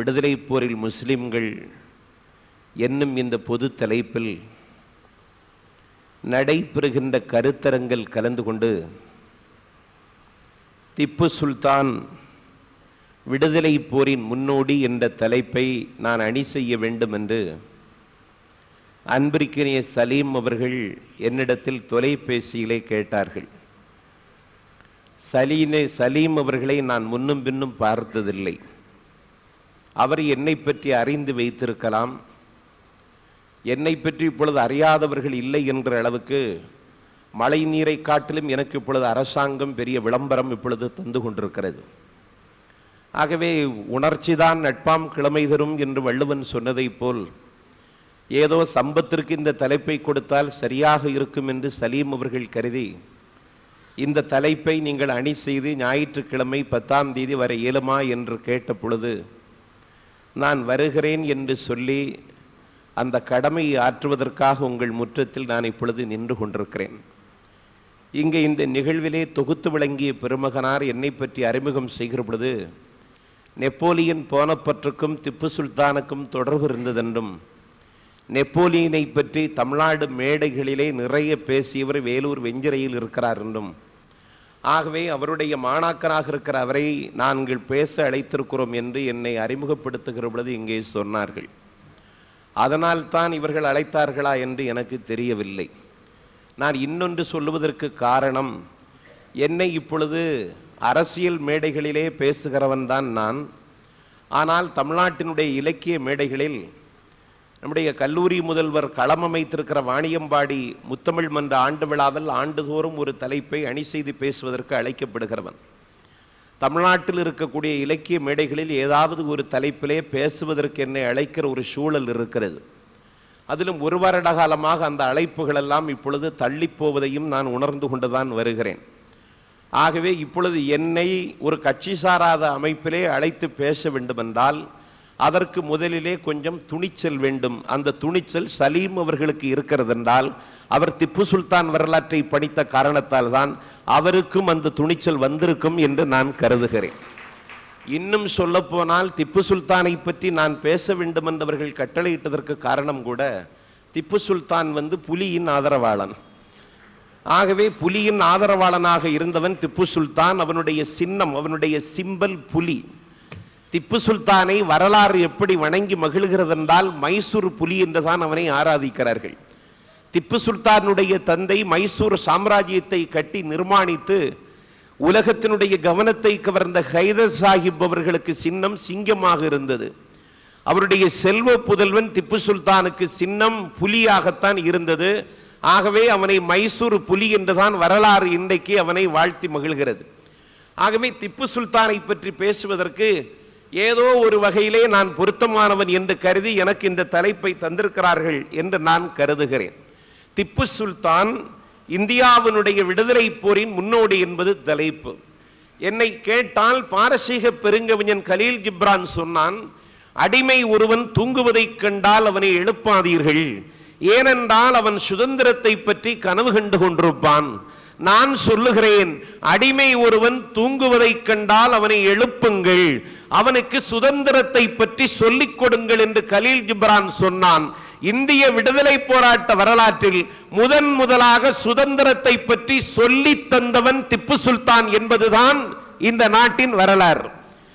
விடுதலை போரில் முஸ்லிம்கள் என்னும் இந்த பொது தலைப்பில் நடைபெறுகின்ற கருத்தரங்கில் கலந்து கொண்டு திப்பு சுல்தான் விடுதலை போரின் முன்னோடி என்ற தலைப்பை நான் அணி செய்ய வேண்டும் என்று அன்பிற்கினிய சலீம் அவர்கள் என்னிடத்தில் தொலைபேசியிலே கேட்டார்கள் சலீனை சலீம் அவர்களை நான் முன்னும் பின்னும் பார்த்ததில்லை அவர் என்னை பற்றி அறிந்து வைத்திருக்கலாம் என்னை பற்றி இப்பொழுது அறியாதவர்கள் இல்லை என்ற அளவுக்கு மழை நீரை காட்டிலும் எனக்கு இப்பொழுது அரசாங்கம் பெரிய விளம்பரம் இப்பொழுது தந்து கொண்டிருக்கிறது ஆகவே உணர்ச்சிதான் நட்பாம் கிழமை தரும் என்று வள்ளுவன் சொன்னதைப் போல் ஏதோ சம்பத்திற்கு இந்த தலைப்பை கொடுத்தால் சரியாக இருக்கும் என்று சலீம் அவர்கள் கருதி இந்த தலைப்பை நீங்கள் அணி செய்து ஞாயிற்றுக்கிழமை பத்தாம் தேதி வர இயலுமா என்று கேட்ட பொழுது நான் வருகிறேன் என்று சொல்லி அந்த கடமையை ஆற்றுவதற்காக உங்கள் முற்றத்தில் நான் இப்பொழுது நின்று கொண்டிருக்கிறேன் இங்கே இந்த நிகழ்விலே தொகுத்து விளங்கிய பெருமகனார் என்னை பற்றி அறிமுகம் செய்கிற பொழுது நெப்போலியன் போனப்பற்றுக்கும் திப்பு சுல்தானுக்கும் தொடர்பு இருந்ததென்றும் நெப்போலியனை பற்றி தமிழ்நாடு மேடைகளிலே நிறைய பேசியவர் வேலூர் வெஞ்சிரையில் இருக்கிறார் என்றும் ஆகவே அவருடைய மாணாக்கராக இருக்கிற அவரை நாங்கள் பேச அழைத்திருக்கிறோம் என்று என்னை அறிமுகப்படுத்துகிற பொழுது இங்கே சொன்னார்கள் அதனால் தான் இவர்கள் அழைத்தார்களா என்று எனக்கு தெரியவில்லை நான் இன்னொன்று சொல்லுவதற்கு காரணம் என்னை இப்பொழுது அரசியல் மேடைகளிலே பேசுகிறவன் தான் நான் ஆனால் தமிழ்நாட்டினுடைய இலக்கிய மேடைகளில் நம்முடைய கல்லூரி முதல்வர் களம் அமைத்திருக்கிற வாணியம்பாடி முத்தமிழ் மன்ற ஆண்டு விழாவில் ஆண்டுதோறும் ஒரு தலைப்பை அணி செய்து பேசுவதற்கு அழைக்கப்படுகிறவன் தமிழ்நாட்டில் இருக்கக்கூடிய இலக்கிய மேடைகளில் ஏதாவது ஒரு தலைப்பிலே பேசுவதற்கு என்னை அழைக்கிற ஒரு சூழல் இருக்கிறது அதிலும் ஒரு வருட காலமாக அந்த அழைப்புகளெல்லாம் இப்பொழுது தள்ளி போவதையும் நான் உணர்ந்து கொண்டுதான் வருகிறேன் ஆகவே இப்பொழுது என்னை ஒரு கட்சி சாராத அமைப்பிலே அழைத்து பேச வேண்டுமென்றால் அதற்கு முதலிலே கொஞ்சம் துணிச்சல் வேண்டும் அந்த துணிச்சல் சலீம் அவர்களுக்கு இருக்கிறதென்றால் அவர் திப்பு சுல்தான் வரலாற்றை படித்த காரணத்தால் தான் அவருக்கும் அந்த துணிச்சல் வந்திருக்கும் என்று நான் கருதுகிறேன் இன்னும் சொல்லப்போனால் திப்பு சுல்தானை பற்றி நான் பேச வேண்டும் என்றவர்கள் கட்டளையிட்டதற்கு காரணம் கூட திப்பு சுல்தான் வந்து புலியின் ஆதரவாளன் ஆகவே புலியின் ஆதரவாளனாக இருந்தவன் திப்பு சுல்தான் அவனுடைய சின்னம் அவனுடைய சிம்பல் புலி திப்பு சுல்தானை வரலாறு எப்படி வணங்கி மகிழ்கிறதென்றால் மைசூர் புலி என்றுதான் அவனை ஆராதிக்கிறார்கள் திப்பு சுல்தானுடைய தந்தை மைசூர் சாம்ராஜ்யத்தை கட்டி நிர்மாணித்து உலகத்தினுடைய கவனத்தை கவர்ந்த ஹைதர் சாஹிப் அவர்களுக்கு சின்னம் சிங்கமாக இருந்தது அவருடைய செல்வ புதல்வன் திப்பு சுல்தானுக்கு சின்னம் புலியாகத்தான் இருந்தது ஆகவே அவனை மைசூர் புலி என்றுதான் வரலாறு இன்றைக்கு அவனை வாழ்த்தி மகிழ்கிறது ஆகவே திப்பு சுல்தானை பற்றி பேசுவதற்கு ஏதோ ஒரு வகையிலே நான் பொருத்தமானவன் என்று கருதி எனக்கு இந்த தலைப்பை தந்திருக்கிறார்கள் என்று நான் கருதுகிறேன் திப்பு சுல்தான் இந்தியாவினுடைய விடுதலை போரின் முன்னோடி என்பது தலைப்பு என்னை கேட்டால் பாரசீக பெருங்கவிஞன் கலீல் கிப்ரான் சொன்னான் அடிமை ஒருவன் தூங்குவதைக் கண்டால் அவனை எழுப்பாதீர்கள் ஏனென்றால் அவன் சுதந்திரத்தை பற்றி கனவு கண்டு கொண்டிருப்பான் நான் சொல்லுகிறேன் அடிமை ஒருவன் தூங்குவதைக் கண்டால் அவனை எழுப்புங்கள் அவனுக்கு சுதந்திரத்தை பற்றி சொல்லிக் கொடுங்கள் என்று கலீல் ஜிப்ரான் சொன்னான் இந்திய விடுதலை போராட்ட வரலாற்றில் முதன் முதலாக சுதந்திரத்தை பற்றி சொல்லித் தந்தவன் திப்பு சுல்தான் என்பதுதான் இந்த நாட்டின் வரலாறு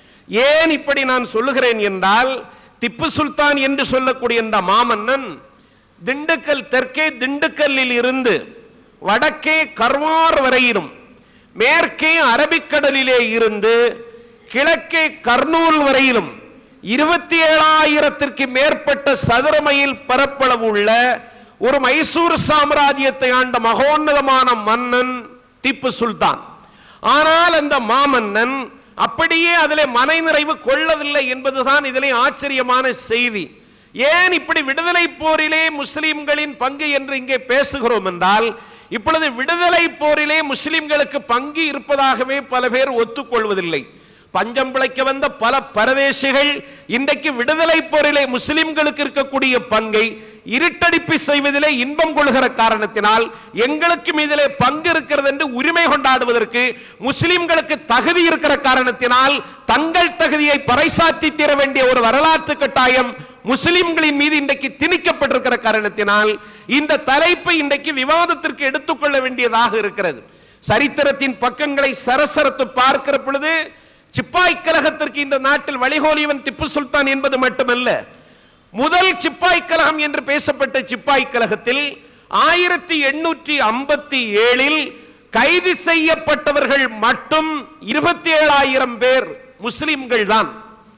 ஏன் இப்படி நான் சொல்லுகிறேன் என்றால் திப்பு சுல்தான் என்று சொல்லக்கூடிய இந்த மாமன்னன் திண்டுக்கல் தெற்கே திண்டுக்கல்லில் இருந்து வடக்கே கர்வார் வரையிலும் மேற்கே அரபிக்கடலிலே இருந்து கிழக்கே கர்னூல் வரையிலும் இருபத்தி ஏழாயிரத்திற்கு மேற்பட்ட சதுர மைல் பரப்பளவு உள்ள ஒரு மைசூர் சாம்ராஜ்யத்தை ஆண்ட மகோன்னதமான மன்னன் திப்பு சுல்தான் ஆனால் அந்த மாமன்னன் அப்படியே அதிலே மனைநிறைவு கொள்ளவில்லை என்பதுதான் இதிலே ஆச்சரியமான செய்தி ஏன் இப்படி விடுதலை போரிலே முஸ்லிம்களின் பங்கு என்று இங்கே பேசுகிறோம் என்றால் இப்பொழுது விடுதலை போரிலே முஸ்லிம்களுக்கு பங்கு இருப்பதாகவே பல பேர் ஒத்துக்கொள்வதில்லை பஞ்சம் பிழைக்க வந்த பல பரதேசிகள் இன்றைக்கு விடுதலை போரிலே முஸ்லிம்களுக்கு இருக்கக்கூடிய பங்கை இருட்டடிப்பு செய்வதிலே இன்பம் கொள்கிற காரணத்தினால் எங்களுக்கு மீதிலே பங்கு இருக்கிறது என்று உரிமை கொண்டாடுவதற்கு முஸ்லிம்களுக்கு தகுதி இருக்கிற காரணத்தினால் தங்கள் தகுதியை பறைசாற்றி தீர வேண்டிய ஒரு வரலாற்று கட்டாயம் முஸ்லிம்களின் மீது இன்றைக்கு திணிக்கப்பட்டிருக்கிற காரணத்தினால் இந்த தலைப்பை இன்றைக்கு விவாதத்திற்கு எடுத்துக்கொள்ள வேண்டியதாக இருக்கிறது சரித்திரத்தின் பக்கங்களை சரசரத்து பார்க்கிற பொழுது சிப்பாய் கழகத்திற்கு இந்த நாட்டில் வழிகோலியவன் திப்பு சுல்தான் என்பது மட்டுமல்ல முதல் சிப்பாய் கழகம் என்று பேசப்பட்ட சிப்பாய் கழகத்தில் ஆயிரத்தி எண்ணூற்றி ஐம்பத்தி ஏழில் கைது செய்யப்பட்டவர்கள் மட்டும் இருபத்தி ஏழாயிரம் பேர் முஸ்லிம்கள் தான்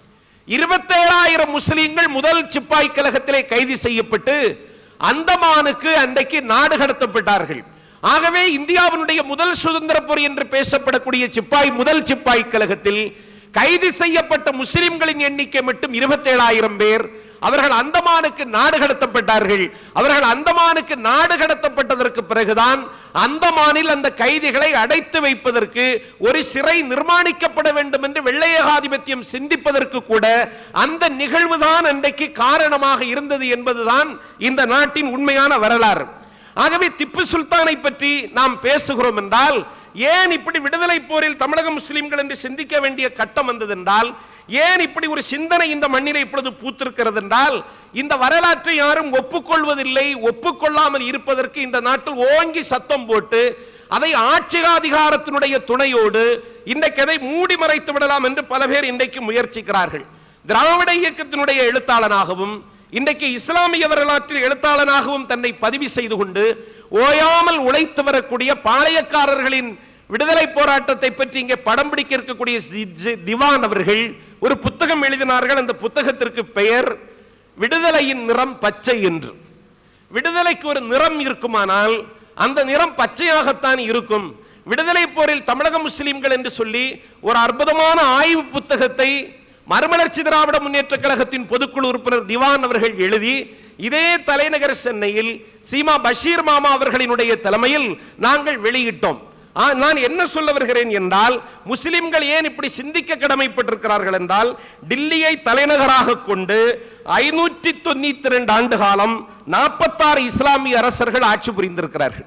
இருபத்தேழாயிரம் முஸ்லிம்கள் முதல் சிப்பாய் கழகத்திலே கைது செய்யப்பட்டு அந்தமானுக்கு அன்றைக்கு நாடு கடத்தப்பட்டார்கள் ஆகவே இந்தியாவினுடைய முதல் சுதந்திர போர் என்று பேசப்படக்கூடிய சிப்பாய் முதல் சிப்பாய் கழகத்தில் கைது செய்யப்பட்ட முஸ்லிம்களின் எண்ணிக்கை மட்டும் இருபத்தேழாயிரம் பேர் அவர்கள் அந்தமானுக்கு நாடு கடத்தப்பட்டார்கள் அவர்கள் அந்தமானுக்கு நாடு கடத்தப்பட்டதற்கு பிறகுதான் அந்தமானில் அந்த கைதிகளை அடைத்து வைப்பதற்கு ஒரு சிறை நிர்மாணிக்கப்பட வேண்டும் என்று வெள்ளையகாதிபத்தியம் சிந்திப்பதற்கு கூட அந்த நிகழ்வுதான் அன்றைக்கு காரணமாக இருந்தது என்பதுதான் இந்த நாட்டின் உண்மையான வரலாறு ஆகவே திப்பு சுல்தானை பற்றி நாம் பேசுகிறோம் என்றால் ஏன் இப்படி விடுதலை போரில் தமிழக முஸ்லிம்கள் என்று சிந்திக்க வேண்டிய கட்டம் வந்தது என்றால் ஏன் இப்படி ஒரு சிந்தனை இந்த மண்ணிலே இப்பொழுது பூத்திருக்கிறது என்றால் இந்த வரலாற்றை யாரும் ஒப்புக்கொள்வதில்லை ஒப்புக்கொள்ளாமல் இருப்பதற்கு இந்த நாட்டில் ஓங்கி சத்தம் போட்டு அதை ஆட்சிகாதிகாரத்தினுடைய துணையோடு இன்றைக்கு அதை மூடி மறைத்து விடலாம் என்று பல பேர் இன்றைக்கு முயற்சிக்கிறார்கள் திராவிட இயக்கத்தினுடைய எழுத்தாளனாகவும் இன்றைக்கு இஸ்லாமிய வரலாற்றில் எழுத்தாளனாகவும் தன்னை பதிவு செய்து கொண்டு ஓயாமல் உழைத்து வரக்கூடிய பாளையக்காரர்களின் விடுதலை போராட்டத்தை பற்றி இங்கே படம் பிடிக்க இருக்கக்கூடிய சி- ஜி- திவான் அவர்கள் ஒரு புத்தகம் எழுதினார்கள் அந்த புத்தகத்திற்கு பெயர் விடுதலையின் நிறம் பச்சை என்று விடுதலைக்கு ஒரு நிறம் இருக்குமானால் அந்த நிறம் பச்சையாகத்தான் இருக்கும் விடுதலை போரில் தமிழக முஸ்லிம்கள் என்று சொல்லி ஒரு அற்புதமான ஆய்வு புத்தகத்தை மறுமலர்ச்சி திராவிட முன்னேற்ற கழகத்தின் பொதுக்குழு உறுப்பினர் திவான் அவர்கள் எழுதி இதே தலைநகர் சென்னையில் சீமா பஷீர் மாமா அவர்களினுடைய தலைமையில் நாங்கள் வெளியிட்டோம் ஆ, நான் என்ன சொல்ல வருகிறேன் என்றால் முஸ்லிம்கள் ஏன் இப்படி சிந்திக்க கடமைப்பட்டிருக்கிறார்கள் என்றால் டில்லியை தலைநகராக கொண்டு ஐநூற்றி தொண்ணூத்தி ரெண்டு ஆண்டு காலம் நாற்பத்தாறு இஸ்லாமிய அரசர்கள் ஆட்சி புரிந்திருக்கிறார்கள்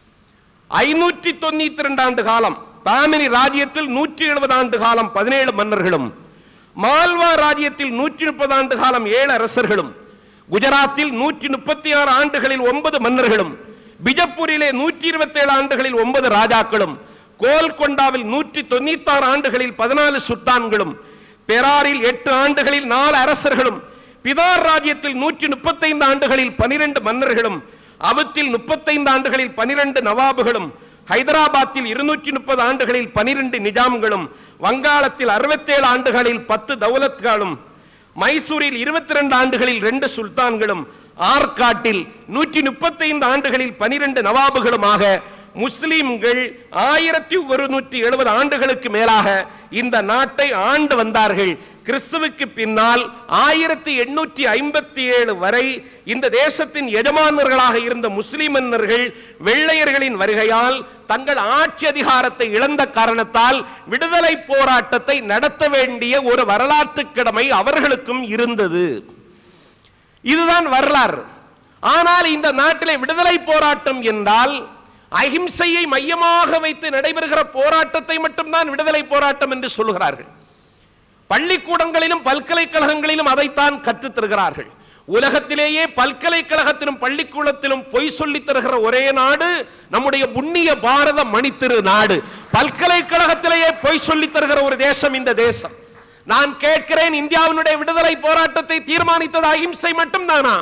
ஐநூற்றி தொண்ணூத்தி ரெண்டு ஆண்டு காலம் பாமினி ராஜ்யத்தில் நூற்றி எழுபது ஆண்டு காலம் பதினேழு மன்னர்களும் மால்வா ராஜ்யத்தில் நூற்றி முப்பது ஆண்டு காலம் ஏழு அரசர்களும் குஜராத்தில் நூற்றி முப்பத்தி ஆறு ஆண்டுகளில் ஒன்பது மன்னர்களும் பிஜப்பூரிலே நூற்றி இருபத்தி ஏழு ஆண்டுகளில் ஒன்பது ராஜாக்களும் கோல்கொண்டாவில் நூற்றி தொண்ணூத்தி ஆறு ஆண்டுகளில் பதினாலு சுல்தான்களும் பெராரில் எட்டு ஆண்டுகளில் நாலு அரசர்களும் பிதார் ராஜ்யத்தில் நூற்றி முப்பத்தைந்து ஆண்டுகளில் பனிரெண்டு மன்னர்களும் அவத்தில் முப்பத்தைந்து ஆண்டுகளில் பனிரெண்டு நவாபுகளும் ஹைதராபாத்தில் இருநூற்றி முப்பது ஆண்டுகளில் பனிரெண்டு நிஜாம்களும் வங்காளத்தில் அறுபத்தேழு ஆண்டுகளில் பத்து தௌலத்களும் மைசூரில் இருபத்தி ரெண்டு ஆண்டுகளில் ரெண்டு சுல்தான்களும் ஆற்காட்டில் நூற்றி முப்பத்தைந்து ஆண்டுகளில் பனிரெண்டு நவாபுகளுமாக முஸ்லிம்கள் ஆயிரத்தி ஒருநூற்றி எழுபது ஆண்டுகளுக்கு மேலாக இந்த நாட்டை ஆண்டு வந்தார்கள் கிறிஸ்துவுக்கு பின்னால் ஆயிரத்தி எண்ணூற்றி ஐம்பத்தி ஏழு வரை இந்த தேசத்தின் எஜமானர்களாக இருந்த முஸ்லிம் மன்னர்கள் வெள்ளையர்களின் வருகையால் தங்கள் ஆட்சி அதிகாரத்தை இழந்த காரணத்தால் விடுதலை போராட்டத்தை நடத்த வேண்டிய ஒரு வரலாற்று கடமை அவர்களுக்கும் இருந்தது இதுதான் வரலாறு ஆனால் இந்த நாட்டிலே விடுதலை போராட்டம் என்றால் அகிம்சையை மையமாக வைத்து நடைபெறுகிற போராட்டத்தை மட்டும்தான் விடுதலை போராட்டம் என்று சொல்லுகிறார்கள் பள்ளிக்கூடங்களிலும் பல்கலைக்கழகங்களிலும் அதைத்தான் கற்றுத் தருகிறார்கள் உலகத்திலேயே பல்கலைக்கழகத்திலும் பள்ளிக்கூடத்திலும் பொய் சொல்லித் தருகிற ஒரே நாடு நம்முடைய புண்ணிய பாரத மணித்திரு நாடு பல்கலைக்கழகத்திலேயே பொய் சொல்லித் தருகிற ஒரு தேசம் இந்த தேசம் நான் கேட்கிறேன் இந்தியாவினுடைய விடுதலை போராட்டத்தை தீர்மானித்தது அகிம்சை மட்டும்தானா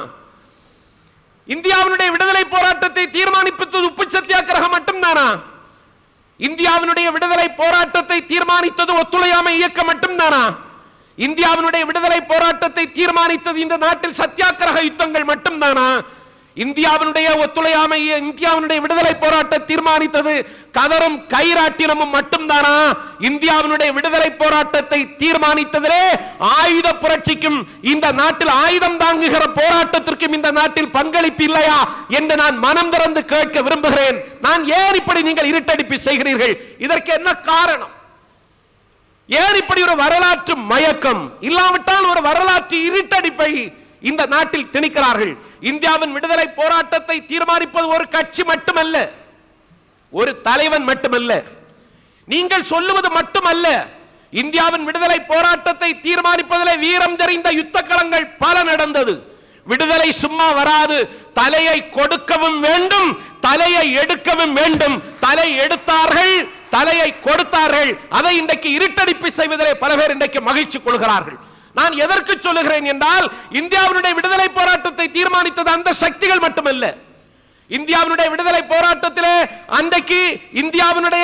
இந்தியாவினுடைய விடுதலை போராட்டத்தை தீர்மானிப்பது உப்பு சத்தியாகிரகம் மட்டும்தானா இந்தியாவினுடைய விடுதலை போராட்டத்தை தீர்மானித்தது ஒத்துழையாமை இயக்கம் மட்டும்தானா இந்தியாவினுடைய விடுதலை போராட்டத்தை தீர்மானித்தது இந்த நாட்டில் சத்தியாகிரக யுத்தங்கள் மட்டும்தானா இந்தியாவினுடைய ஒத்துழையாமை இந்தியாவினுடைய விடுதலை போராட்டத்தை தீர்மானித்தது கதரும் கைராட்டினமும் மட்டும்தானா இந்தியாவினுடைய விடுதலை போராட்டத்தை தீர்மானித்ததிலே ஆயுத புரட்சிக்கும் இந்த நாட்டில் ஆயுதம் தாங்குகிற போராட்டத்திற்கும் இந்த நாட்டில் பங்களிப்பு இல்லையா என்று நான் மனம் திறந்து கேட்க விரும்புகிறேன் நான் ஏன் இப்படி நீங்கள் இருட்டடிப்பு செய்கிறீர்கள் இதற்கு என்ன காரணம் ஏன் இப்படி ஒரு வரலாற்று மயக்கம் இல்லாவிட்டால் ஒரு வரலாற்று இருட்டடிப்பை இந்த நாட்டில் திணிக்கிறார்கள் இந்தியாவின் விடுதலை போராட்டத்தை தீர்மானிப்பது ஒரு கட்சி மட்டுமல்ல ஒரு தலைவன் மட்டுமல்ல நீங்கள் சொல்லுவது மட்டுமல்ல இந்தியாவின் விடுதலை போராட்டத்தை தீர்மானிப்பதிலே வீரம் தெரிந்த யுத்த களங்கள் பல நடந்தது விடுதலை சும்மா வராது தலையை கொடுக்கவும் வேண்டும் தலையை எடுக்கவும் வேண்டும் தலை எடுத்தார்கள் தலையை கொடுத்தார்கள் அதை இன்றைக்கு இருட்டடிப்பு செய்வதிலே பல பேர் இன்றைக்கு மகிழ்ச்சி கொள்கிறார்கள் நான் எதற்கு சொல்லுகிறேன் என்றால் இந்தியாவினுடைய விடுதலை போராட்டத்தை தீர்மானித்தது அந்த சக்திகள் மட்டுமல்ல இந்தியாவினுடைய விடுதலை போராட்டத்திலே அன்றைக்கு இந்தியாவினுடைய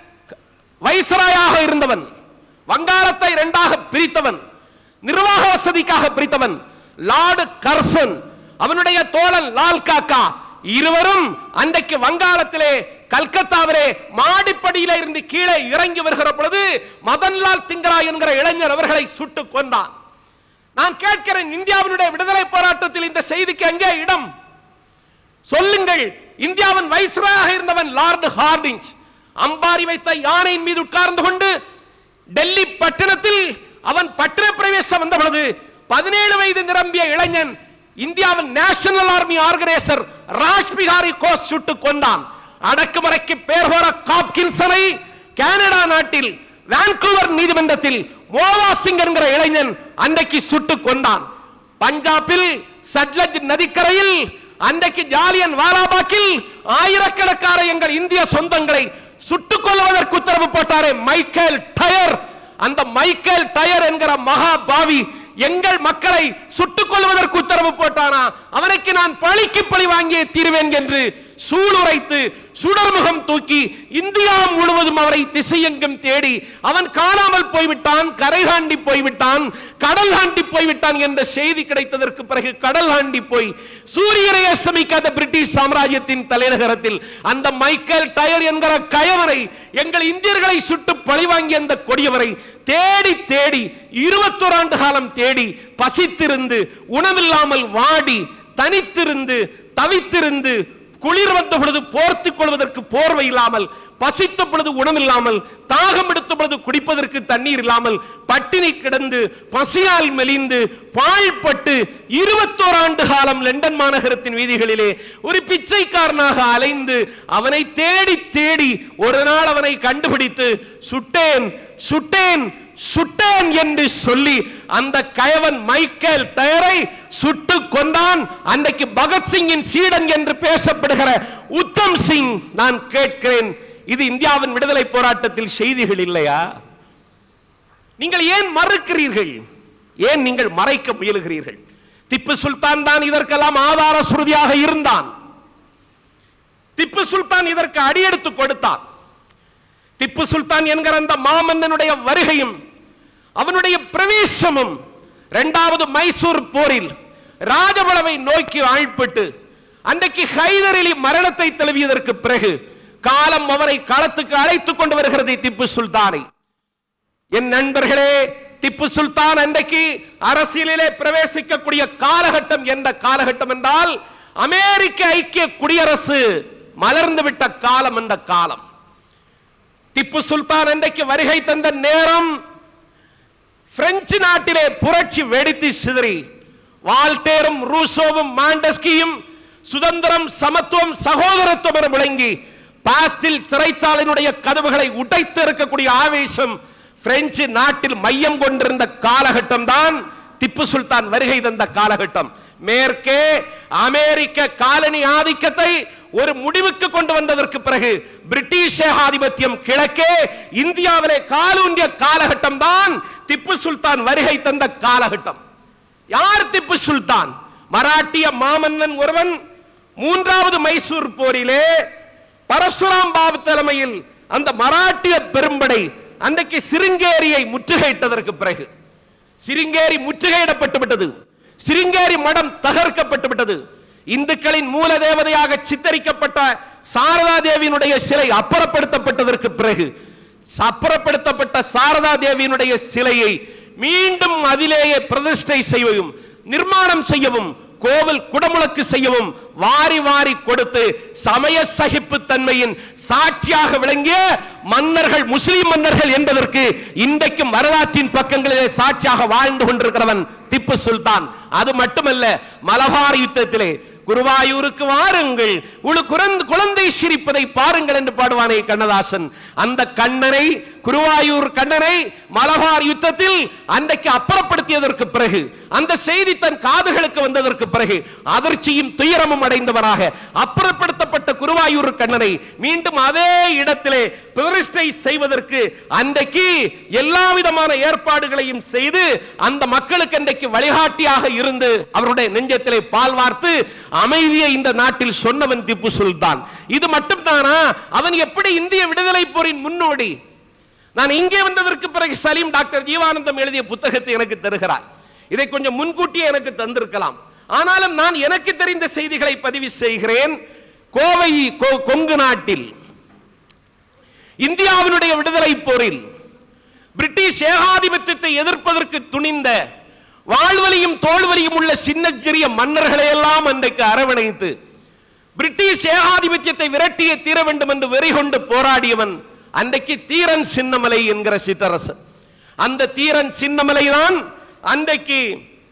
வைசராயாக இருந்தவன் வங்காளத்தை இரண்டாக பிரித்தவன் நிர்வாக வசதிக்காக பிரித்தவன் லார்டு கர்சன் அவனுடைய தோழன் லால் காக்கா இருவரும் அன்றைக்கு வங்காளத்திலே கல்கத்தாவிலே மாடிப்படியிலே இருந்து கீழே இறங்கி வருகிற பொழுது மதன்லால் திங்கரா என்கிற இளைஞர் அவர்களை சுட்டுக் கொண்டான் நான் கேட்கிறேன் இந்தியாவினுடைய விடுதலை போராட்டத்தில் இந்த செய்திக்கு எங்கே இடம் சொல்லுங்கள் இந்தியாவின் வைஸ்ராயாக இருந்தவன் லார்டு ஹார்டிஞ்ச் அம்பாரி வைத்த யானையின் மீது உட்கார்ந்து கொண்டு டெல்லி பட்டணத்தில் அவன் பட்டண பிரவேசம் வந்த பொழுது பதினேழு வயது நிரம்பிய இளைஞன் இந்தியாவின் national army organiser Raj Bihari Ghosh சுட்டுக் கொண்டான் அடக்குமுறைக்கு பேர் போற காப்கின்சனை கனடா நாட்டில் வான்கூவர் நீதிமன்றத்தில் மோவா சிங் என்கிற இளைஞன் அன்றைக்கு சுட்டுக் கொண்டான் பஞ்சாபில் சட்லஜ் நதிக்கரையில் அன்றைக்கு ஜாலியன் வாலாபாக்கில் ஆயிரக்கணக்கான எங்கள் இந்திய சொந்தங்களை சுட்டுக் கொள்வதற்கு உத்தரவு போட்டாரே மைக்கேல் டயர் அந்த மைக்கேல் டயர் என்கிற மகா பாவி எங்கள் மக்களை சுட்டுக் கொள்வதற்கு உத்தரவு போட்டானா அவனுக்கு நான் பழிக்கு பழி வாங்கியே தீருவேன் என்று சூளுரைத்து சுடர்முகம் தூக்கி இந்தியா முழுவதும் அவரை திசையெங்கும் தேடி அவன் காணாமல் போய்விட்டான் கரை தாண்டி போய்விட்டான் கடல் தாண்டி போய்விட்டான் என்ற செய்தி கிடைத்ததற்கு பிறகு கடல் தாண்டி போய் சூரியனை அஸ்தமிக்காத பிரிட்டிஷ் சாம்ராஜ்யத்தின் தலைநகரத்தில் அந்த மைக்கேல் டயர் என்கிற கயவரை எங்கள் இந்தியர்களை சுட்டு பழிவாங்கிய அந்த கொடியவரை தேடி தேடி இருபத்தோரு ஆண்டு காலம் தேடி பசித்திருந்து உணவில்லாமல் வாடி தனித்திருந்து தவித்திருந்து குளிர் வந்த பொழுது போர்த்துக் கொள்வதற்கு போர்வை இல்லாமல் பசித்த பொழுது உணவில்லாமல் தாகம் எடுத்த பொழுது குடிப்பதற்கு தண்ணீர் இல்லாமல் பட்டினி கிடந்து பசியால் மெலிந்து பாழ்பட்டு இருபத்தோரு ஆண்டு காலம் லண்டன் மாநகரத்தின் வீதிகளிலே ஒரு பிச்சைக்காரனாக அலைந்து அவனை தேடி தேடி ஒரு நாள் அவனை கண்டுபிடித்து சுட்டேன் சுட்டேன் சுட்டேன் என்று சொல்லி அந்த கயவன் மைக்கேல் டயரை சுட்டு கொண்டான் அன்றைக்கு பகத்சிங்கின் சீடன் என்று பேசப்படுகிற உத்தம் சிங் நான் கேட்கிறேன் இது இந்தியாவின் விடுதலை போராட்டத்தில் செய்திகள் இல்லையா நீங்கள் ஏன் மறுக்கிறீர்கள் ஏன் நீங்கள் மறைக்க முயலுகிறீர்கள் திப்பு சுல்தான் தான் இதற்கெல்லாம் ஆதார சுருதியாக இருந்தான் திப்பு சுல்தான் இதற்கு அடியெடுத்து கொடுத்தான் திப்பு சுல்தான் என்கிற அந்த மாமன்னனுடைய வருகையும் அவனுடைய பிரவேசமும் இரண்டாவது மைசூர் போரில் ராஜபலவை நோக்கி ஆழ்பட்டு அன்றைக்கு ஹைதர் அலி மரணத்தை தழுவியதற்கு பிறகு காலம் அவரை களத்துக்கு அழைத்துக் கொண்டு வருகிறது திப்பு சுல்தானை என் நண்பர்களே திப்பு சுல்தான் அன்றைக்கு அரசியலிலே பிரவேசிக்கக்கூடிய காலகட்டம் என்ற காலகட்டம் என்றால் அமெரிக்க ஐக்கிய குடியரசு மலர்ந்து விட்ட காலம் அந்த காலம் திப்பு சுல்தான் அன்றைக்கு வருகை தந்த நேரம் பிரெஞ்சு நாட்டிலே புரட்சி வெடித்து சிதறி வால்டேரும் ரூசோவும் மாண்டஸ்கியும் சுதந்திரம் சமத்துவம் சகோதரத்துவம் என விளங்கி பாஸ்டில் சிறைச்சாலையினுடைய கதவுகளை உடைத்து இருக்கக்கூடிய ஆவேசம் பிரெஞ்சு நாட்டில் மையம் கொண்டிருந்த காலகட்டம் தான் திப்பு சுல்தான் வருகை தந்த காலகட்டம் மேற்கே அமெரிக்க காலனி ஆதிக்கத்தை ஒரு முடிவுக்கு கொண்டு வந்ததற்கு பிறகு பிரிட்டிஷ் ஏகாதிபத்தியம் கிழக்கே இந்தியாவிலே காலூன்றிய காலகட்டம் தான் திப்பு சுல்தான் வருகை தந்த காலகட்டம் யார் திப்பு சுல்தான் மராட்டிய மாமன்னன் ஒருவன் மூன்றாவது மைசூர் போரிலே பரசுராம் பாபு தலைமையில் அந்த மராட்டிய பெரும்படை அன்றைக்கு சிருங்கேரியை முற்றுகையிட்டதற்கு பிறகு சிருங்கேரி முற்றுகையிடப்பட்டு விட்டது சிருங்கேரி மடம் தகர்க்கப்பட்டு விட்டது இந்துக்களின் மூல தேவதையாக சித்தரிக்கப்பட்ட சாரதா தேவியினுடைய சிலை அப்புறப்படுத்தப்பட்டதற்கு பிறகு அப்புறப்படுத்தப்பட்ட சாரதா தேவியினுடைய சிலையை மீண்டும் அதிலேயே பிரதிஷ்டை செய்யவும் நிர்மாணம் செய்யவும் கோவில் குடமுழக்கு செய்யவும் வாரி வாரி கொடுத்து சமய சகிப்புத்தன்மையின் சாட்சியாக விளங்கிய மன்னர்கள் முஸ்லிம் மன்னர்கள் என்பதற்கு இன்றைக்கும் வரலாற்றின் பக்கங்களிலே சாட்சியாக வாழ்ந்து கொண்டிருக்கிறவன் திப்பு சுல்தான் அது மட்டுமல்ல மலபார் யுத்தத்திலே குருவாயூருக்கு வாருங்கள் உழு குரந்து குழந்தை சிரிப்பதை பாருங்கள் என்று பாடுவானே கண்ணதாசன் அந்த கண்ணனை குருவாயூர் கண்ணனை மலபார் யுத்தத்தில் அன்றைக்கு அப்புறப்படுத்தியதற்கு பிறகு அந்த செய்தி தன் காதுகளுக்கு வந்ததற்கு பிறகு அதிர்ச்சியும் துயரமும் அடைந்தவராக அப்புறப்படுத்தப்பட்ட குருவாயூர் கண்ணனை மீண்டும் அதே இடத்திலே பிரதிஷ்டை செய்வதற்கு அன்றைக்கு எல்லா விதமான ஏற்பாடுகளையும் செய்து அந்த மக்களுக்கு அன்றைக்கு வழிகாட்டியாக இருந்து அவருடைய நெஞ்சத்திலே பால் வார்த்து அமைதியை இந்த நாட்டில் சொன்னவன் திப்பு சுல்தான் இது மட்டும்தானா அவன் எப்படி இந்திய விடுதலை போரின் முன்னோடி நான் இங்கே வந்ததற்கு பிறகு சலீம் டாக்டர் ஜீவானந்தம் எழுதிய புத்தகத்தை எனக்கு தருகிறார் இதை கொஞ்சம் முன்கூட்டியே எனக்கு தந்திருக்கலாம் ஆனாலும் நான் எனக்கு தெரிந்த செய்திகளை பதிவு செய்கிறேன் கோவை கொ- கொங்கு நாட்டில் இந்தியாவினுடைய விடுதலை போரில் பிரிட்டிஷ் ஏகாதிபத்தியத்தை எதிர்ப்பதற்கு துணிந்த வாழ்வலியும் தோல்வலியும் உள்ள சின்னச்சிறிய மன்னர்களை எல்லாம் அன்றைக்கு அரவணைத்து பிரிட்டிஷ் ஏகாதிபத்தியத்தை விரட்டியே தீர வேண்டும் என்று வெறி கொண்டு போராடியவன் அன்றைக்கு தீரன் சின்னமலை என்கிற சிற்றரசன் அந்த தீரன் சின்னமலை தான் அன்றைக்கு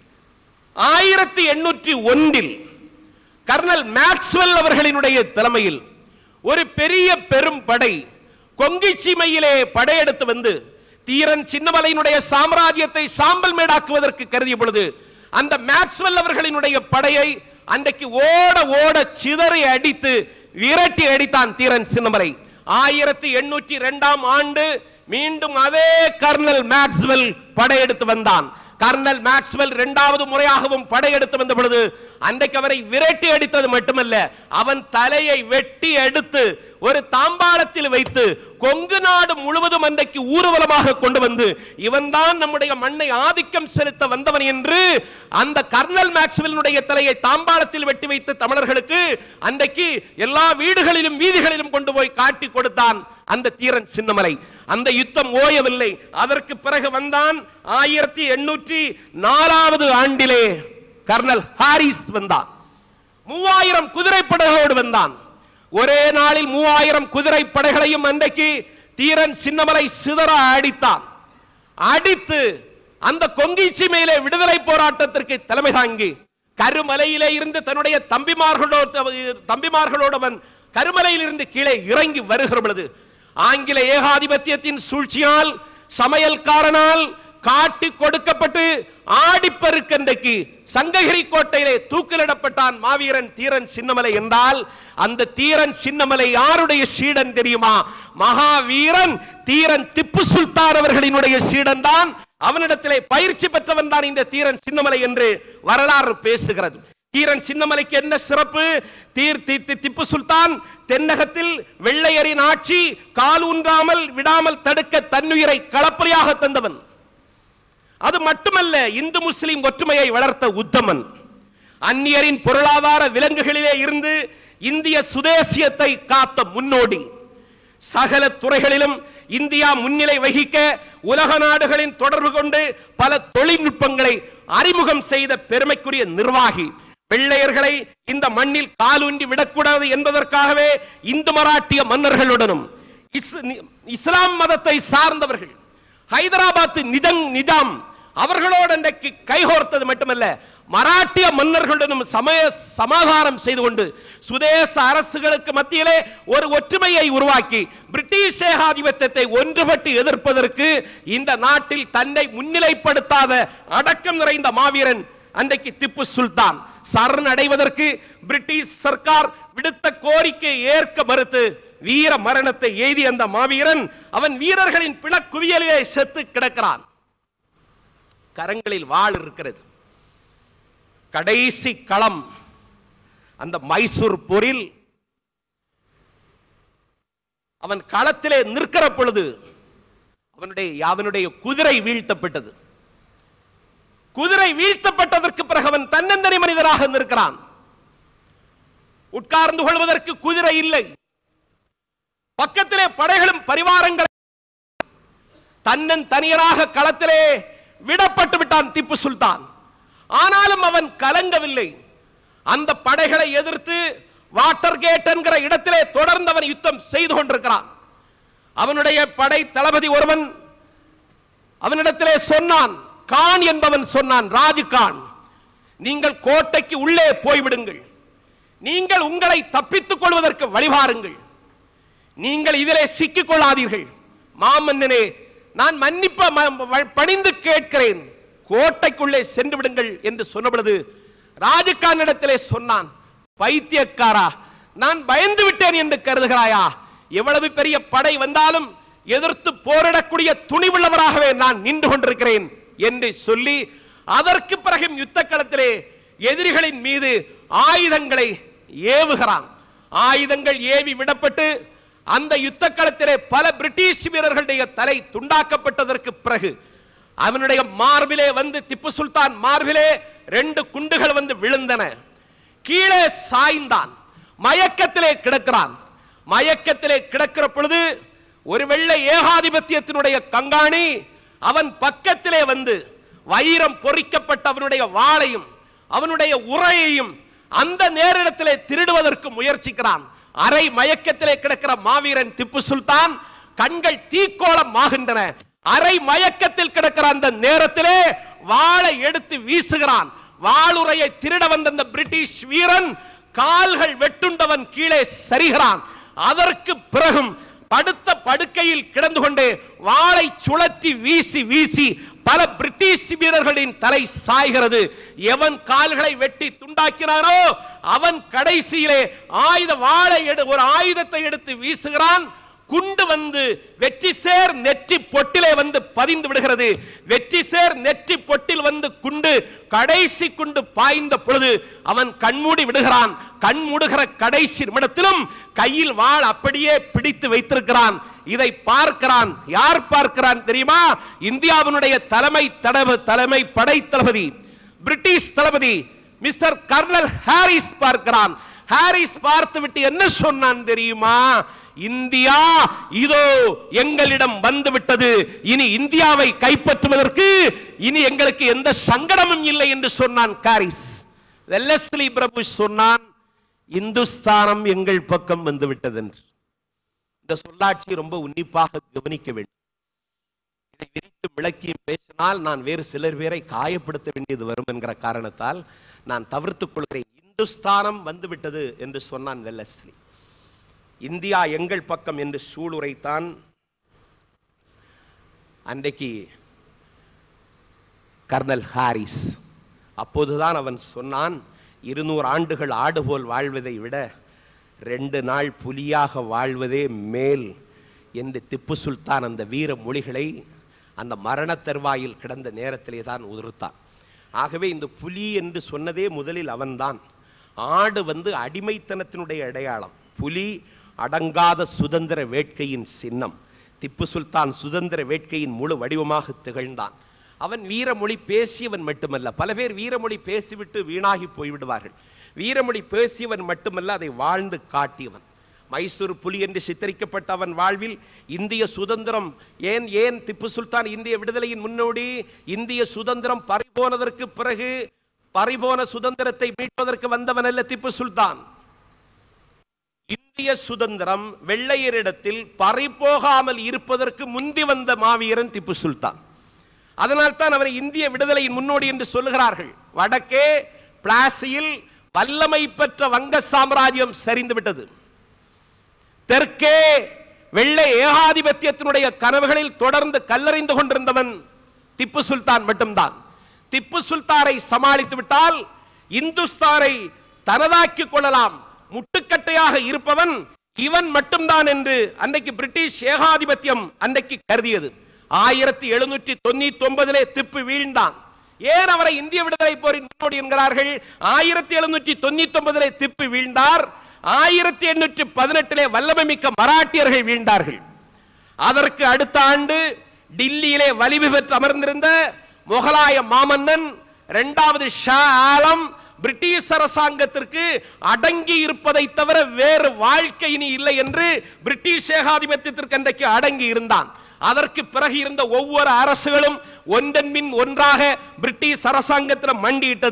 ஆயிரத்தி எண்ணூற்றி ஒன்றில் கர்னல் மேக்ஸ்வெல் அவர்களினுடைய தலைமையில் ஒரு பெரிய பெரும் படை கொங்கி சீமையிலே படையெடுத்து வந்து தீரன் சின்னமலையினுடைய சாம்ராஜ்யத்தை சாம்பல் மேடாக்குவதற்கு கருதிய பொழுது அந்த மேக்ஸ்வெல் அவர்களினுடைய படையை அன்றைக்கு ஓட ஓட சிதறி அடித்து விரட்டி அடித்தான் தீரன் சின்னமலை ஆயிரத்தி எண்ணூற்றி இரண்டாம் ஆண்டு மீண்டும் அதே கர்னல் மேக்ஸ்வெல் படையெடுத்து வந்தான் கர்னல் மேக்ஸ்வெல் இரண்டாவது முறையாகவும் படையெடுத்து வந்த பொழுது அன்றைக்கு அவரை விரட்டி அடித்தது மட்டுமல்ல அவன் தலையை வெட்டி எடுத்து ஒரு தாம்பாளத்தில் வைத்து கொங்கு நாடு முழுவதும் அன்றைக்கு ஊர்வலமாக கொண்டு வந்து இவன்தான் நம்முடைய மண்ணை ஆதிக்கம் செலுத்த வந்தவன் என்று அந்த கர்னல் மேக்ஸ்வெல்லுடைய தலையை தாம்பாளத்தில் வெட்டி வைத்த தமிழர்களுக்கு அன்றைக்கு எல்லா வீடுகளிலும் வீதிகளிலும் கொண்டு போய் காட்டி கொடுத்தான் அந்த தீரன் சின்னமலை அந்த யுத்தம் ஓயவில்லை அதற்கு பிறகு வந்தான் ஆயிரத்தி எண்ணூற்றி நாலாவது ஆண்டிலே கர்னல் ஹாரிஸ் வந்தான் மூவாயிரம் குதிரைப்படைகளோடு வந்தான் ஒரே நாளில் மூவாயிரம் குதிரைப்படைகளையும் அன்றைக்கு தீரன் சின்னமலை சிதற அடித்தான் அடித்து அந்த கொங்கிச்சி மேலே விடுதலை போராட்டத்திற்கு தலைமை தாங்கி கருமலையிலே இருந்து தன்னுடைய தம்பிமார்களோடு தம்பிமார்களோடு அவன் கருமலையில் இருந்து கீழே இறங்கி வருகிற பொழுது ஆங்கில ஏகாதிபத்தியத்தின் சூழ்ச்சியால் சமையல்காரனால் காட்டி கொடுக்கப்பட்டு ஆடிப்பெருக்கன்றைக்கு சங்ககிரி கோட்டையிலே தூக்கிலிடப்பட்டான் மாவீரன் தீரன் சின்னமலை என்றால் அந்த தீரன் சின்னமலை யாருடைய சீடன் தெரியுமா மகாவீரன் தீரன் திப்பு சுல்தான் அவர்களினுடைய சீடன் தான் அவனிடத்திலே பயிற்சி பெற்றவன் தான் இந்த தீரன் சின்னமலை என்று வரலாறு பேசுகிறது தீரன் சின்னமலைக்கு என்ன சிறப்பு தீர் தி- தி- திப்பு சுல்தான் தென்னகத்தில் வெள்ளையரின் ஆட்சி காலூன்றாமல் விடாமல் தடுக்க தன்னுயிரை களப்பலியாக தந்தவன் அது மட்டுமல்ல இந்து முஸ்லிம் ஒற்றுமையை வளர்த்த உத்தமன் அந்நியரின் பொருளாதார விலங்குகளிலே இருந்து இந்திய சுதேசியத்தை காத்த முன்னோடி சகல துறைகளிலும் இந்தியா முன்னிலை வகிக்க உலக நாடுகளின் தொடர்பு கொண்டு பல தொழில்நுட்பங்களை அறிமுகம் செய்த பெருமைக்குரிய நிர்வாகி வெள்ளையர்களை இந்த மண்ணில் காலூன்றி விடக்கூடாது என்பதற்காகவே இந்து மராட்டிய மன்னர்களுடனும் இஸ்- இஸ்லாம் மதத்தை சார்ந்தவர்கள் ஹைதராபாத் நிஜம் நிஜாம் அவர்களோடு அன்றைக்கு கைகோர்த்தது மட்டுமல்ல மராட்டிய மன்னர்களுடனும் சமய சமாதானம் செய்து கொண்டு சுதேச அரசுகளுக்கு மத்தியிலே ஒரு ஒற்றுமையை உருவாக்கி பிரிட்டிஷ் ஏகாதிபத்தியத்தை ஒன்றுபட்டு எதிர்ப்பதற்கு இந்த நாட்டில் தன்னை முன்னிலைப்படுத்தாத அடக்கம் நிறைந்த மாவீரன் அன்றைக்கு திப்பு சுல்தான் சரணடைவதற்கு பிரிட்டிஷ் சர்க்கார் விடுத்த கோரிக்கை ஏற்க மறுத்து வீர மரணத்தை எய்தி அந்த மாவீரன் அவன் வீரர்களின் பிணக்குவியலிலே செத்து கிடக்கிறான் கரங்களில் வாள் இருக்கிறது கடைசி களம் அந்த மைசூர் போரில் அவன் களத்திலே நிற்கிற பொழுது அவனுடைய அவனுடைய குதிரை வீழ்த்தப்பட்டது குதிரை வீழ்த்தப்பட்டதற்கு பிறகு அவன் தன்னந்தனி மனிதராக நிற்கிறான் உட்கார்ந்து கொள்வதற்கு குதிரை இல்லை பக்கத்திலே படைகளும் பரிவாரங்கள் தன்னன் தனியராக களத்திலே விடப்பட்டு விட்டான் திப்பு சுல்தான் ஆனாலும் அவன் கலங்கவில்லை அந்த படைகளை எதிர்த்து வாட்டர் கேட் என்கிற இடத்திலே தொடர்ந்து அவன் யுத்தம் செய்து கொண்டிருக்கிறான் அவனுடைய படை தளபதி ஒருவன் அவனிடத்திலே சொன்னான் கான் என்பவன் சொன்னான் ராஜு கான் நீங்கள் கோட்டைக்கு உள்ளே போய்விடுங்கள் நீங்கள் உங்களை தப்பித்துக் கொள்வதற்கு வழிபாருங்கள் நீங்கள் இதிலே சிக்கிக் கொள்ளாதீர்கள் மாமன்னனே நான் மன்னிப்ப ம- வ- பணிந்து கேட்கிறேன் கோட்டைக்குள்ளே சென்று விடுங்கள் என்று சொன்னபொழுது ராஜுக்கானிடத்திலே சொன்னான் பைத்தியக்காரா நான் பயந்து விட்டேன் என்று கருதுகிறாயா எவ்வளவு பெரிய படை வந்தாலும் எதிர்த்து போரிடக்கூடிய துணிவுள்ளவராகவே நான் நின்று கொண்டிருக்கிறேன் என்று சொல்லி அதற்கு பிறகு யுத்த களத்திலே எதிரிகளின் மீது ஆயுதங்களை ஏவுகிறான் ஆயுதங்கள் ஏவி விடப்பட்டு அந்த யுத்த களத்திலே பல பிரிட்டிஷ் வீரர்களுடைய தலை துண்டாக்கப்பட்டதற்கு பிறகு அவனுடைய மார்பிலே வந்து திப்பு சுல்தான் மார்பிலே ரெண்டு குண்டுகள் வந்து விழுந்தன கீழே சாய்ந்தான் மயக்கத்திலே கிடக்கிறான் மயக்கத்திலே கிடக்கிற பொழுது ஒரு வெள்ளை ஏகாதிபத்தியத்தினுடைய கங்காணி அவன் பக்கத்திலே வந்து வைரம் பொறிக்கப்பட்ட அவனுடைய வாளையும் அவனுடைய உரையையும் அந்த நேரிடத்திலே திருடுவதற்கு முயற்சிக்கிறான் அரை மயக்கத்திலே கிடக்கிற மாவீரன் திப்பு சுல்தான் கண்கள் தீக்கோளம் ஆகின்றன அரை மயக்கத்தில் கிடக்கிற அந்த நேரத்திலே வாளை எடுத்து வீசுகிறான் வாளுரையை திருட வந்த அந்த பிரிட்டிஷ் வீரன் கால்கள் வெட்டுண்டவன் கீழே சரிகிறான் அதற்கு பிறகும் படுத்த படுக்கையில் கிடந்து கொண்டு வாளை சுழற்றி வீசி வீசி பல பிரிட்டிஷ் வீரர்களின் தலை சாய்கிறது எவன் கால்களை வெட்டி துண்டாக்கினானோ அவன் கடைசியிலே ஆயுத வாளை எடு ஒரு ஆயுதத்தை எடுத்து வீசுகிறான் குண்டு வந்து வெற்றி சேர் நெற்றி பொட்டிலே வந்து பதிந்து விடுகிறது வெற்றி சேர் நெற்றி பொட்டில் வந்து குண்டு கடைசி குண்டு பாய்ந்த பொழுது அவன் கண்மூடி விடுகிறான் கண் மூடுகிற கடைசி நிமிடத்திலும் கையில் வாள் அப்படியே பிடித்து வைத்திருக்கிறான் இதை பார்க்கிறான் யார் பார்க்கிறான் தெரியுமா இந்தியாவினுடைய தலைமை தடவு தலைமை படை தளபதி பிரிட்டிஷ் தளபதி மிஸ்டர் கர்னல் ஹாரிஸ் பார்க்கிறான் ஹாரிஸ் பார்த்து விட்டு என்ன சொன்னான் தெரியுமா இந்தியா இதோ எங்களிடம் வந்து விட்டது இனி இந்தியாவை கைப்பற்றுவதற்கு இனி எங்களுக்கு எந்த சங்கடமும் இல்லை என்று சொன்னான் காரிஸ் வெல்லஸ்லி பிரபு சொன்னான் இந்துஸ்தானம் எங்கள் பக்கம் வந்து விட்டது என்று இந்த சொல்லாட்சி ரொம்ப உன்னிப்பாக கவனிக்க வேண்டும் இதை விரித்து விளக்கி பேசினால் நான் வேறு சிலர் பேரை காயப்படுத்த வேண்டியது வரும் என்கிற காரணத்தால் நான் தவிர்த்துக் கொள்கிறேன் இந்துஸ்தானம் வந்துவிட்டது என்று சொன்னான் வெல்லஸ்லி இந்தியா எங்கள் பக்கம் என்று சூளுரைத்தான் அன்றைக்கு கர்னல் ஹாரிஸ் அப்போதுதான் அவன் சொன்னான் இருநூறு ஆண்டுகள் ஆடு போல் வாழ்வதை விட ரெண்டு நாள் புலியாக வாழ்வதே மேல் என்று திப்பு சுல்தான் அந்த வீர மொழிகளை அந்த மரண தருவாயில் கிடந்த நேரத்திலே தான் உதிர்த்தான் ஆகவே இந்த புலி என்று சொன்னதே முதலில் அவன்தான் ஆடு வந்து அடிமைத்தனத்தினுடைய அடையாளம் புலி அடங்காத சுதந்திர வேட்கையின் சின்னம் திப்பு சுல்தான் சுதந்திர வேட்கையின் முழு வடிவமாக திகழ்ந்தான் அவன் வீரமொழி பேசியவன் மட்டுமல்ல பல பேர் வீரமொழி பேசிவிட்டு வீணாகி போய்விடுவார்கள் வீரமொழி பேசியவன் மட்டுமல்ல அதை வாழ்ந்து காட்டியவன் மைசூர் புலி என்று சித்தரிக்கப்பட்ட அவன் வாழ்வில் இந்திய சுதந்திரம் ஏன் ஏன் திப்பு சுல்தான் இந்திய விடுதலையின் முன்னோடி இந்திய சுதந்திரம் பறிபோனதற்கு பிறகு பறிபோன சுதந்திரத்தை மீட்பதற்கு வந்தவன் அல்ல திப்பு சுல்தான் இந்திய சுதந்திரம் வெள்ளையரிடத்தில் பறிபோகாமல் இருப்பதற்கு முந்தி வந்த மாவீரன் திப்பு சுல்தான் அதனால் தான் அவரை இந்திய விடுதலையின் முன்னோடி என்று சொல்லுகிறார்கள் வடக்கே பிளாசியில் வல்லமை பெற்ற வங்க சாம்ராஜ்யம் சரிந்து விட்டது தெற்கே வெள்ளை ஏகாதிபத்தியத்தினுடைய கனவுகளில் தொடர்ந்து கல்லறிந்து கொண்டிருந்தவன் திப்பு சுல்தான் மட்டும்தான் திப்பு சுல்தானை சமாளித்து விட்டால் இந்துஸ்தானை தனதாக்கிக் கொள்ளலாம் முட்டுக்கட்டையாக இருப்பவன் இவன் மட்டும்தான் என்று அன்னைக்கு பிரிட்டிஷ் ஏகாதிபத்தியம் அன்னைக்கு கருதியது ஆயிரத்தி எழுநூற்றி தொண்ணூத்தி ஒன்பதிலே திப்பு வீழ்ந்தான் ஏன் அவரை இந்திய விடுதலை போரின் முன்னோடி என்கிறார்கள் ஆயிரத்தி எழுநூற்றி தொண்ணூத்தி ஒன்பதிலே திப்பு வீழ்ந்தார் ஆயிரத்தி எண்ணூற்றி பதினெட்டிலே வல்லமை மிக்க மராட்டியர்கள் வீழ்ந்தார்கள் அதற்கு அடுத்த ஆண்டு டில்லியிலே வலிமை பெற்று அமர்ந்திருந்த முகலாய மாமன்னன் இரண்டாவது ஷா ஆலம் பிரிட்டிஷ் அரசாங்கத்திற்கு அடங்கி இருப்பதை தவிர வேறு வாழ்க்கை இனி இல்லை என்று பிரிட்டிஷ் ஏகாதிபத்தியத்திற்கு அன்றைக்கு அடங்கி இருந்தான் அதற்கு பிறகு இருந்த ஒவ்வொரு அரசுகளும் ஒன்றன் பின் ஒன்றாக பிரிட்டிஷ் அரசாங்கத்தில் மண்டியிட்டது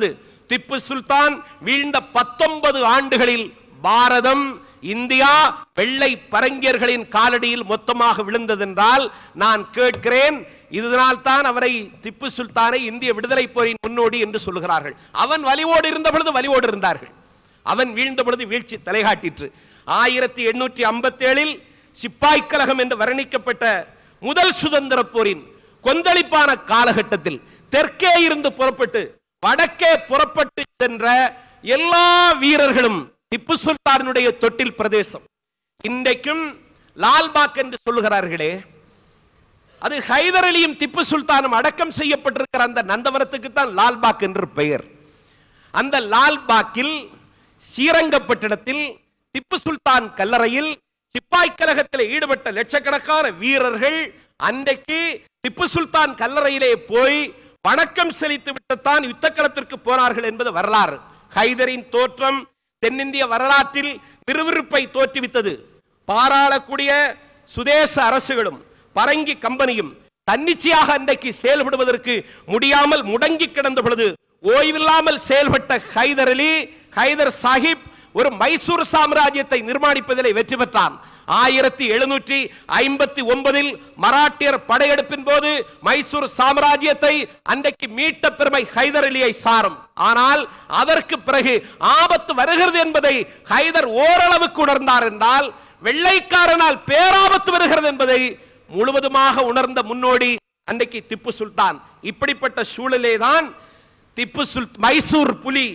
திப்பு சுல்தான் வீழ்ந்த பத்தொன்பது ஆண்டுகளில் பாரதம் இந்தியா வெள்ளை பரங்கியர்களின் காலடியில் மொத்தமாக விழுந்ததென்றால் நான் கேட்கிறேன் இதனால் தான் அவரை திப்பு சுல்தானை இந்திய விடுதலை போரின் முன்னோடி என்று சொல்லுகிறார்கள் அவன் வலிவோடு இருந்த பொழுது வலிவோடு இருந்தார்கள் அவன் வீழ்ந்த பொழுது வீழ்ச்சி தலைகாட்டிற்று ஆயிரத்தி எண்ணூற்றி ஐம்பத்தி ஏழில் சிப்பாய் கழகம் என்று வர்ணிக்கப்பட்ட முதல் சுதந்திர போரின் கொந்தளிப்பான காலகட்டத்தில் தெற்கே இருந்து புறப்பட்டு வடக்கே புறப்பட்டு சென்ற எல்லா வீரர்களும் திப்பு சுல்தானுடைய தொட்டில் பிரதேசம் இன்றைக்கும் லால்பாக் என்று சொல்லுகிறார்களே அது ஹைதர் அலியும் திப்பு சுல்தானும் அடக்கம் செய்யப்பட்டிருக்கிற அந்த நந்தவனத்துக்கு தான் லால்பாக் என்று பெயர் அந்த லால்பாக்கில் ஸ்ரீரங்கப்பட்டினத்தில் திப்பு சுல்தான் கல்லறையில் சிப்பாய் கழகத்தில் ஈடுபட்ட லட்சக்கணக்கான வீரர்கள் அன்றைக்கு திப்பு சுல்தான் கல்லறையிலே போய் வணக்கம் செலுத்தி விட்டுத்தான் யுத்தக்களத்திற்கு போனார்கள் என்பது வரலாறு ஹைதரின் தோற்றம் தென்னிந்திய வரலாற்றில் விறுவிறுப்பை தோற்றுவித்தது பாராளக்கூடிய சுதேச அரசுகளும் பரங்கி கம்பெனியும் தன்னிச்சையாக அன்றைக்கு செயல்படுவதற்கு முடியாமல் முடங்கி கிடந்த பொழுது ஓய்வில்லாமல் செயல்பட்ட ஹைதர் அலி ஹைதர் சாஹிப் ஒரு மைசூர் சாம்ராஜ்யத்தை நிர்மாணிப்பதிலே வெற்றி பெற்றான் ஆயிரத்தி எழுநூற்றி ஐம்பத்தி ஒன்பதில் மராட்டியர் படையெடுப்பின் போது மைசூர் சாம்ராஜ்யத்தை அன்றைக்கு மீட்ட பெருமை ஹைதர் அலியை சாரும் ஆனால் அதற்கு பிறகு ஆபத்து வருகிறது என்பதை ஹைதர் ஓரளவுக்கு உணர்ந்தார் என்றால் வெள்ளைக்காரனால் பேராபத்து வருகிறது என்பதை முழுவதுமாக உணர்ந்த முன்னோடி அன்றைக்கு திப்பு சுல்தான் இப்படிப்பட்ட சூழலே தான் திப்பு சுல் மைசூர் புலி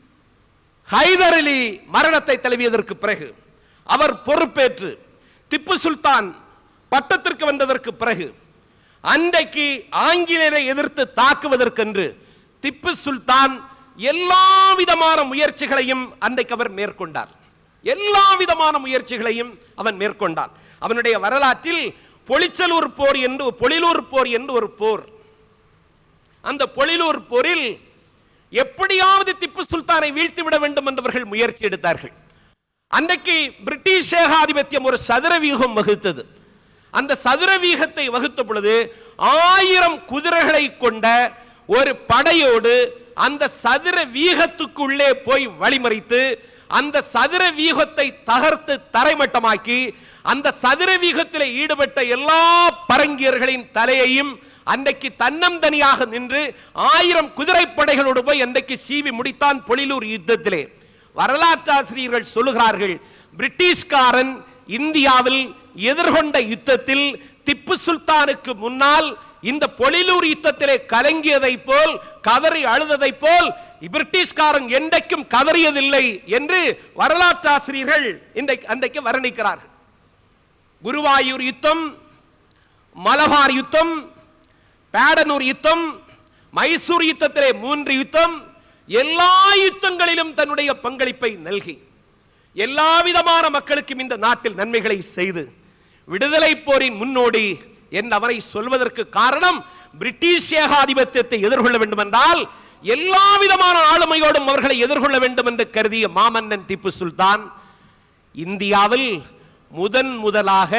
ஹைதர் அலி மரணத்தை தழுவியதற்கு பிறகு அவர் பொறுப்பேற்று திப்பு சுல்தான் பட்டத்திற்கு வந்ததற்கு பிறகு அன்றைக்கு ஆங்கிலேயரை எதிர்த்து தாக்குவதற்கென்று திப்பு சுல்தான் எல்லா விதமான முயற்சிகளையும் அன்றைக்கு அவர் மேற்கொண்டார் எல்லா விதமான முயற்சிகளையும் அவன் மேற்கொண்டான் அவனுடைய வரலாற்றில் பொலிச்சலூர் போர் என்று பொழிலூர் போர் என்று ஒரு போர் அந்த பொழிலூர் போரில் எப்படியாவது திப்பு சுல்தானை வீழ்த்தி விட வேண்டும் என்றவர்கள் முயற்சி எடுத்தார்கள் அன்றைக்கு பிரிட்டிஷ் ஏகாதிபத்தியம் ஒரு சதுர வியூகம் வகுத்தது அந்த சதுர வியூகத்தை வகுத்த பொழுது ஆயிரம் குதிரைகளை கொண்ட ஒரு படையோடு அந்த சதுர வீகத்துக்குள்ளே போய் வழிமறித்து அந்த சதுர வீகத்தை தகர்த்து தரைமட்டமாக்கி அந்த சதுர வீகத்தில் ஈடுபட்ட எல்லா பரங்கியர்களின் தலையையும் அன்றைக்கு தன்னந்தனியாக நின்று ஆயிரம் குதிரைப்படைகளோடு போய் அன்றைக்கு சீவி முடித்தான் பொழிலூர் யுத்தத்திலே வரலாற்றாசிரியர்கள் சொல்லுகிறார்கள் பிரிட்டிஷ்காரன் இந்தியாவில் எதிர்கொண்ட யுத்தத்தில் திப்பு சுல்தானுக்கு முன்னால் இந்த பொழிலூர் யுத்தத்திலே கலங்கியதை போல் கதறி அழுததை போல் பிரிட்டிஷ்காரன் என்றைக்கும் கதறியதில்லை என்று வரலாற்றாசிரியர்கள் இன்றைக்கு அன்றைக்கு வர்ணிக்கிறார்கள் குருவாயூர் யுத்தம் மலபார் யுத்தம் பேடனூர் யுத்தம் மைசூர் யுத்தத்திலே மூன்று யுத்தம் எல்லா யுத்தங்களிலும் தன்னுடைய பங்களிப்பை நல்கி எல்லா விதமான மக்களுக்கும் இந்த நாட்டில் நன்மைகளை செய்து விடுதலை போரின் முன்னோடி என்று அவரை சொல்வதற்கு காரணம் பிரிட்டிஷ் ஏகாதிபத்தியத்தை எதிர்கொள்ள வேண்டும் என்றால் எல்லா விதமான ஆளுமையோடும் அவர்களை எதிர்கொள்ள வேண்டும் என்று கருதிய மாமன்னன் திப்பு சுல்தான் இந்தியாவில் முதன் முதலாக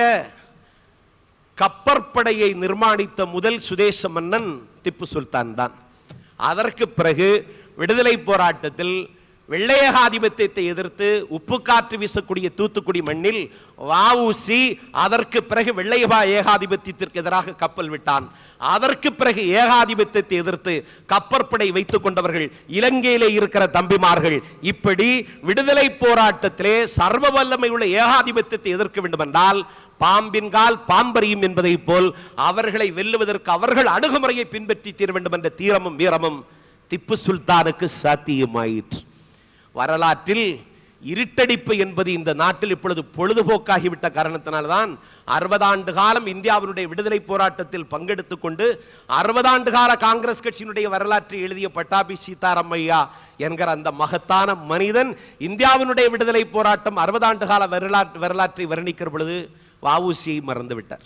கப்பற்படையை நிர்மாணித்த முதல் சுதேச மன்னன் திப்பு சுல்தான் தான் அதற்கு பிறகு விடுதலை போராட்டத்தில் வெள்ளையகாதிபத்தியத்தை எதிர்த்து உப்பு காற்று வீசக்கூடிய தூத்துக்குடி மண்ணில் வஉசி அதற்கு பிறகு வெள்ளையபா ஏகாதிபத்தியத்திற்கு எதிராக கப்பல் விட்டான் அதற்கு பிறகு ஏகாதிபத்தியத்தை எதிர்த்து கப்பற்படை வைத்துக் கொண்டவர்கள் இலங்கையிலே இருக்கிற தம்பிமார்கள் இப்படி விடுதலை போராட்டத்திலே சர்வ வல்லமை உள்ள ஏகாதிபத்தியத்தை எதிர்க்க வேண்டும் என்றால் பாம்பின் கால் பாம்பறியும் என்பதை போல் அவர்களை வெல்லுவதற்கு அவர்கள் அணுகுமுறையை பின்பற்றி தீர வேண்டும் என்ற தீரமும் வீரமும் திப்பு சுல்தானுக்கு சாத்தியமாயிற்று வரலாற்றில் இருட்டடிப்பு என்பது இந்த நாட்டில் இப்பொழுது பொழுதுபோக்காகிவிட்ட காரணத்தினால்தான் அறுபதாண்டு காலம் இந்தியாவினுடைய விடுதலை போராட்டத்தில் பங்கெடுத்துக் கொண்டு அறுபதாண்டு கால காங்கிரஸ் கட்சியினுடைய வரலாற்றை எழுதிய பட்டாபி சீதாராமையா என்கிற அந்த மகத்தான மனிதன் இந்தியாவினுடைய விடுதலை போராட்டம் அறுபதாண்டு கால வரலாற்று வரலாற்றை வர்ணிக்கிற பொழுது வஉசியை மறந்துவிட்டார்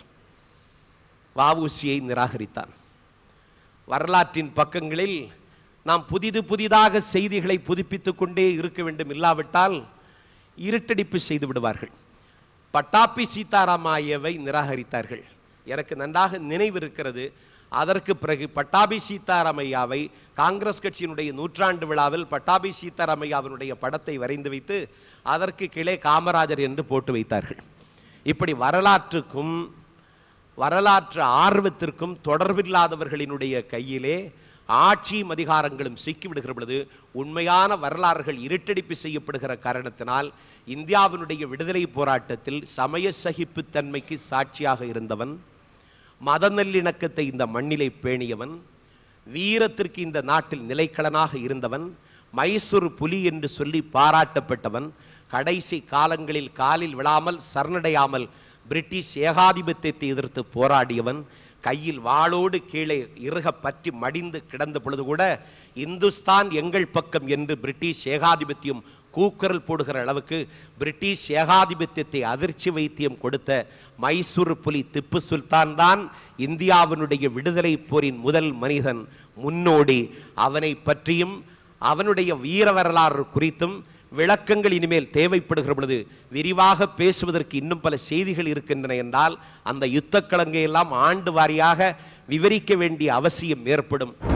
வஉசியை நிராகரித்தான் வரலாற்றின் பக்கங்களில் நாம் புதிது புதிதாக செய்திகளை புதுப்பித்துக் கொண்டே இருக்க வேண்டும் இல்லாவிட்டால் இருட்டடிப்பு செய்து விடுவார்கள் பட்டாப்பி சீதாராமாயவை நிராகரித்தார்கள் எனக்கு நன்றாக நினைவு இருக்கிறது அதற்கு பிறகு பட்டாபி சீதாராமையாவை காங்கிரஸ் கட்சியினுடைய நூற்றாண்டு விழாவில் பட்டாபி சீதாராமையாவினுடைய படத்தை வரைந்து வைத்து அதற்கு கீழே காமராஜர் என்று போட்டு வைத்தார்கள் இப்படி வரலாற்றுக்கும் வரலாற்று ஆர்வத்திற்கும் தொடர்பில்லாதவர்களினுடைய கையிலே ஆட்சியும் அதிகாரங்களும் சிக்கிவிடுகிற பொழுது உண்மையான வரலாறுகள் இருட்டடிப்பு செய்யப்படுகிற காரணத்தினால் இந்தியாவினுடைய விடுதலை போராட்டத்தில் சமய சகிப்புத்தன்மைக்கு சாட்சியாக இருந்தவன் மத நல்லிணக்கத்தை இந்த மண்ணிலே பேணியவன் வீரத்திற்கு இந்த நாட்டில் நிலைக்களனாக இருந்தவன் மைசூர் புலி என்று சொல்லி பாராட்டப்பட்டவன் கடைசி காலங்களில் காலில் விழாமல் சரணடையாமல் பிரிட்டிஷ் ஏகாதிபத்தியத்தை எதிர்த்து போராடியவன் கையில் வாளோடு கீழே இறுக பற்றி மடிந்து கிடந்த பொழுது கூட இந்துஸ்தான் எங்கள் பக்கம் என்று பிரிட்டிஷ் ஏகாதிபத்தியம் கூக்குரல் போடுகிற அளவுக்கு பிரிட்டிஷ் ஏகாதிபத்தியத்தை அதிர்ச்சி வைத்தியம் கொடுத்த மைசூர் புலி திப்பு சுல்தான் தான் இந்தியாவினுடைய விடுதலை போரின் முதல் மனிதன் முன்னோடி அவனை பற்றியும் அவனுடைய வீர வரலாறு குறித்தும் விளக்கங்கள் இனிமேல் தேவைப்படுகிற பொழுது விரிவாக பேசுவதற்கு இன்னும் பல செய்திகள் இருக்கின்றன என்றால் அந்த யுத்தக்களங்கை எல்லாம் ஆண்டு வாரியாக விவரிக்க வேண்டிய அவசியம் ஏற்படும்